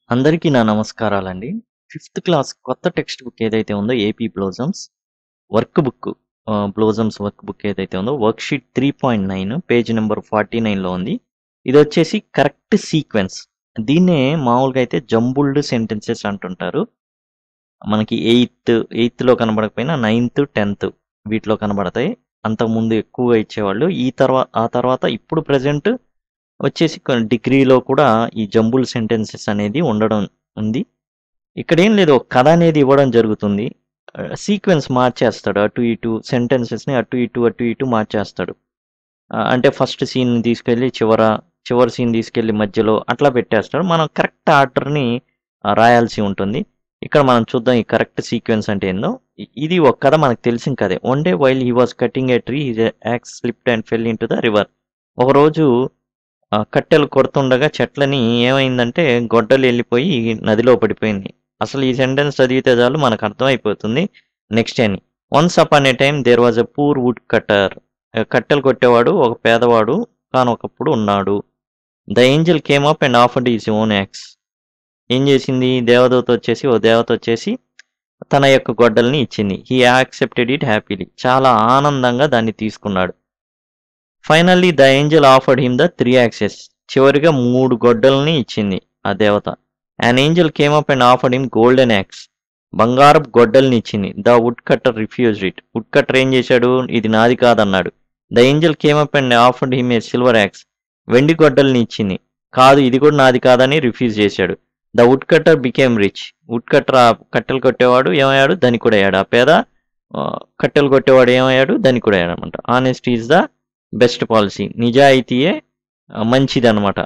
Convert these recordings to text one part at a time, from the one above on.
అందరికీ నా నమస్కారాలండి. ఫిఫ్త్ క్లాస్ కొత్త టెక్స్ట్ బుక్ ఏదైతే ఉందో AP blossoms work book ah, blossoms work book ఏదైతే ఉందో వర్క్ షీట్ 3.9 పేజ్ నంబర్ 49లో ఉంది. ఇదొచ్చేసి కరెక్ట్ సీక్వెన్స్. దీన్నే మామూలుగా అయితే జంబుల్డ్ సెంటెన్సెస్ అంటుంటారు. మనకి ఎయిత్, ఎయిత్‌లో కనబడకపోయినా నైన్త్, 10థ్ వీటిలో కనబడతాయి. అంతకుముందు ఎక్కువగా ఇచ్చేవాళ్ళు. ఈ తర్వా ఆ తర్వాత ఇప్పుడు ప్రెజెంట్ వచ్చేసి కొన్ని డిగ్రీలో కూడా ఈ జంబుల్ సెంటెన్సెస్ అనేది ఉండడం ఉంది. ఇక్కడేం లేదు ఒక కథ అనేది ఇవ్వడం జరుగుతుంది. ఆహ్, సీక్వెన్స్ మార్చేస్తాడు. అటు ఇటు సెంటెన్సెస్‌ని అటు ఇటు, అటు ఇటు మార్చేస్తాడు. ఆహ్, అంటే ఫస్ట్ సీన్‌ని తీసుకెళ్ళి చివర, చివరి సీన్ తీసుకెళ్ళి మధ్యలో అట్లా పెట్టేస్తాడు. మనం కరెక్ట్ ఆర్డర్‌ని ఆహ్, రాయాల్సి ఉంటుంది. ఇక్కడ మనం చూద్దాం ఈ కరెక్ట్ సీక్వెన్స్ అంటే ఏందో. ఇ ఇది ఒక కథ మనకు తెలిసిన కథే. One day while he was cutting a tree his axe slipped and fell into the river. ఒకరోజు ఆహ్, కట్టెలు కొడుతుండగా చెట్లని ఏమైందంటే గొడ్డలి ఎళ్ళిపోయి నదిలో పడిపోయింది. అసలు ఈ సెంటెన్స్ చదివితే చాలు మనకు అర్థమైపోతుంది నెక్స్ట్ అని. Once upon a time there was a poor wood cutter. ఆహ్, కట్టెలు కొట్టేవాడు ఒక పేదవాడు ఒకానొకప్పుడు ఉన్నాడు. The angel came up and offered his own axe. ఏం చేసింది దేవదూత వచ్చేసి ఓ దేవత వచ్చేసి తన యొక్క గొడ్డలిని ఇచ్చింది. He accepted it happily. చాలా ఆనందంగా దాన్ని తీసుకున్నాడు. Finally the angel offered him the 3 axes. చివరిగా 3 గొడ్డల్ని ఇచ్చింది ఆ దేవత. An angel came up and offered him golden axe. బంగారపు గొడ్డలిని ఇచ్చింది. The wood cutter refused it. వుడ్ కట్టర్ ఏం చేశాడు? ఇది నాది కాదన్నాడు. The angel came up and offered him a silver axe. వెండి గొడ్డలిని ఇచ్చింది. కాదు ఇది కూడా నాది కాదని రిఫ్యూజ్ చేశాడు. The wood cutter became rich. Wood cutter ఆ కట్టెలు కొట్టేవాడు ఏమయ్యాడు? ధనికుడయ్యాడు. ఆ పేద ఆహ్, కట్టెలు కొట్టేవాడు ఏమయ్యాడు? ధనికుడయ్యాడనమాట. Honesty is the best policy. నిజాయితీయే ఆహ్, మంచిదనమాట.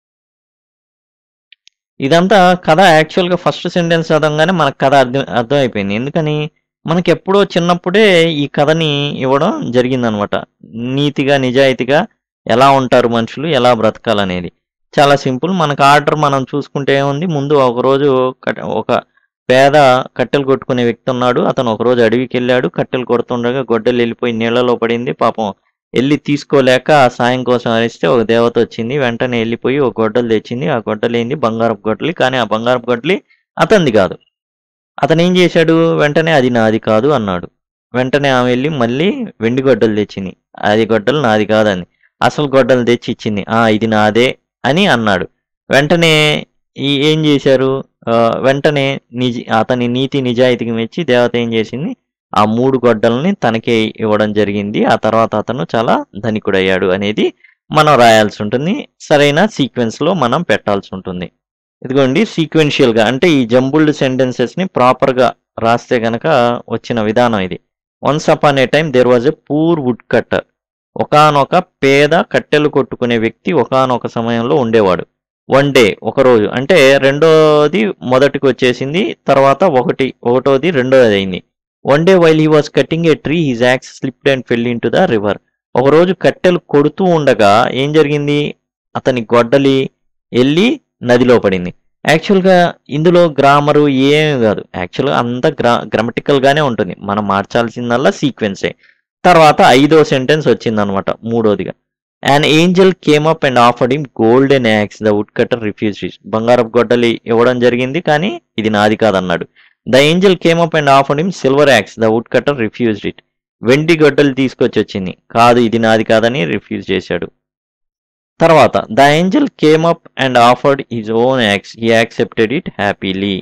ఇదంతా కథ యాక్చువల్‌గా ఫస్ట్ సెంటెన్స్ చదవంగానే మనకు కథ అర్థం అర్థమైపోయింది. ఎందుకని? మనకెప్పుడో చిన్నప్పుడే ఈ కథని ఇవ్వడం జరిగిందనమాట. నీతిగా, నిజాయితీగా ఎలా ఉంటారు మనుషులు? ఎలా బ్రతకాలనేది. చాలా సింపుల్. మనకు ఆర్డర్ మనం చూసుకుంటే ఏముంది? ముందు ఒకరోజు కట్ ఒక పేద కట్టెలు కొట్టుకునే వ్యక్తి ఉన్నాడు. అతను ఒకరోజు అడవికెళ్ళాడు. కట్టెలు కొడుతుండగా గొడ్డలి ఎళ్ళిపోయి నీళ్లలో పడింది. పాపం ఎళ్లి తీసుకోలేక సాయం కోసం అరిస్తే ఒక దేవత వచ్చింది. వెంటనే ఎళ్ళిపోయి ఒక గొడ్డలి తెచ్చింది. ఆ గొడ్డలేంది? బంగారపు గొడ్డలి. కానీ ఆ బంగారపు గొడ్డలి అతనిది కాదు. అతనేం చేశాడు? వెంటనే అది నాది కాదు అన్నాడు. వెంటనే ఆమె ఎళ్లి మళ్ళీ వెండి గొడ్డలి తెచ్చింది. అది గొడ్డలి నాది కాదంది. అసలు గొడ్డలి తెచ్చి ఇచ్చింది. ఆ! ఇది నాదే అని అన్నాడు. వెంటనే ఈ ఏం చేశారు? ఆహ్, వెంటనే నిజి అతని నీతి నిజాయితీకి మెచ్చి దేవత ఏం చేసింది? ఆ 3 గొడ్డల్ని తనకే ఇవ్వడం జరిగింది. ఆ తర్వాత అతను చాలా ధనికుడయ్యాడు అనేది మనం రాయాల్సి ఉంటుంది. సరైన సీక్వెన్స్‌లో మనం పెట్టాల్సి ఉంటుంది. ఇదిగోండి సీక్వెన్షియల్‌గా అంటే ఈ జంబుల్డ్ సెంటెన్సెస్‌ని ప్రాపర్‌గా రాస్తే గనక వచ్చిన విధానం ఇది. Once upon a time there was a poor wood cutter. ఒకానొక పేద కట్టెలు కొట్టుకునే వ్యక్తి ఒకానొక సమయంలో ఉండేవాడు. వన్ డే ఒకరోజు అంటే రెండోది మొదటికొచ్చేసింది. తర్వాత ఒకటి ఒకటోది రెండోదయింది. One day while he was cutting a tree his axe slipped and fell into the river. ఒకరోజు కట్టెలు కొడుతూ ఉండగా ఏం జరిగింది? అతని గొడ్డలి ఎళ్లి నదిలో పడింది. యాక్చువల్‌గా ఇందులో గ్రామరు ఏమి కాదు. యాక్చువల్‌గా అంతా గ్రా గ్రామటికల్‌గానే ఉంటుంది. మనం మార్చాల్సిందల్లా సీక్వెన్సే. తర్వాత ఐదో సెంటెన్స్ వచ్చిందనమాట మూడోదిగా. An angel came up and offered him golden axe. The wood cutter refused it. బంగారపు గొడ్డలి ఇవ్వడం జరిగింది. కానీ ఇది నాది కాదన్నాడు. The angel came up and offered him silver axe. The wood cutter refused it. వెండి గొడ్డలి తీసుకొచ్చొచ్చింది. కాదు ఇది నాది కాదని రిఫ్యూజ్ చేశాడు. తర్వాత the angel came up and offered his own axe. He accepted it happily.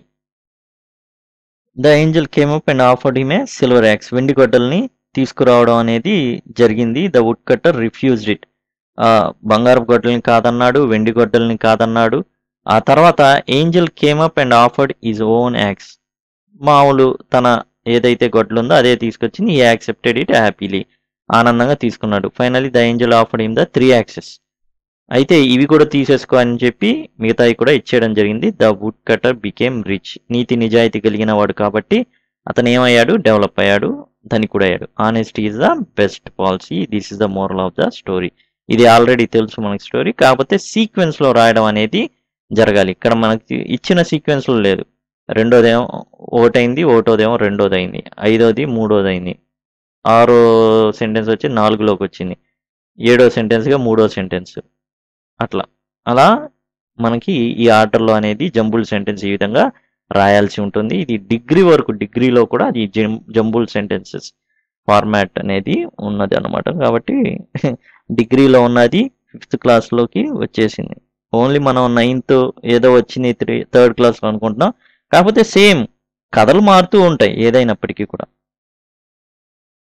The angel came up and offered him a silver axe. వెండి గొడ్డలిని తీసుకురావడం అనేది జరిగింది. The wood cutter refused it. ఆహ్, బంగారపు గొడ్డలిని కాదన్నాడు. వెండి గొడ్డలిని కాదన్నాడు. ఆ తర్వాత angel came up and offered his own axe. మామూలు తన ఏదైతే గొడ్డలుందో అదే తీసుకొచ్చింది. He accepted it happily. ఆనందంగా తీసుకున్నాడు. Finally the angel offered him the 3 axes. అయితే ఇవి కూడా తీసేసుకో అని చెప్పి మిగతాయి కూడా ఇచ్చేయడం జరిగింది. The wood cutter became rich. నీతి నిజాయితీ కలిగిన వాడు కాబట్టి అతను ఏమయ్యాడు? డెవలప్ అయ్యాడు. ధనికుడయ్యాడు. Honesty is the best policy. This is the moral of the story. ఇది ఆల్రెడీ తెలుసు మనకి స్టోరీ. కాకపోతే సీక్వెన్స్‌లో రాయడం అనేది జరగాలి. ఇక్కడ మనకి ఇచ్చిన సీక్వెన్స్‌లో లేదు. రెండోదేమో ఒకటైంది. ఒకటోదేమో రెండోదయింది. ఐదోది మూడోదయింది. ఆరో సెంటెన్స్ వచ్చి నాలుగులోకొచ్చింది. ఏడో సెంటెన్స్‌గా మూడో సెంటెన్స్. అట్లా. అలా మనకి ఈ ఆర్డర్లో అనేది జంబుల్ సెంటెన్స్ ఈ విధంగా రాయాల్సి ఉంటుంది ఇది డిగ్రీ వరకు డిగ్రీలో కూడా అది జంబుల్ సెంటెన్సెస్ ఫార్మాట్ అనేది ఉన్నది అనమాట కాబట్టి డిగ్రీలో ఉన్నది ఫిఫ్త్ క్లాస్లోకి వచ్చేసింది ఓన్లీ మనం నైన్త్ ఏదో వచ్చింది త్రీ థర్డ్ క్లాస్లో అనుకుంటున్నాం కాకపోతే సేమ్ కథలు మారుతూ ఉంటాయి ఏదైనప్పటికీ కూడా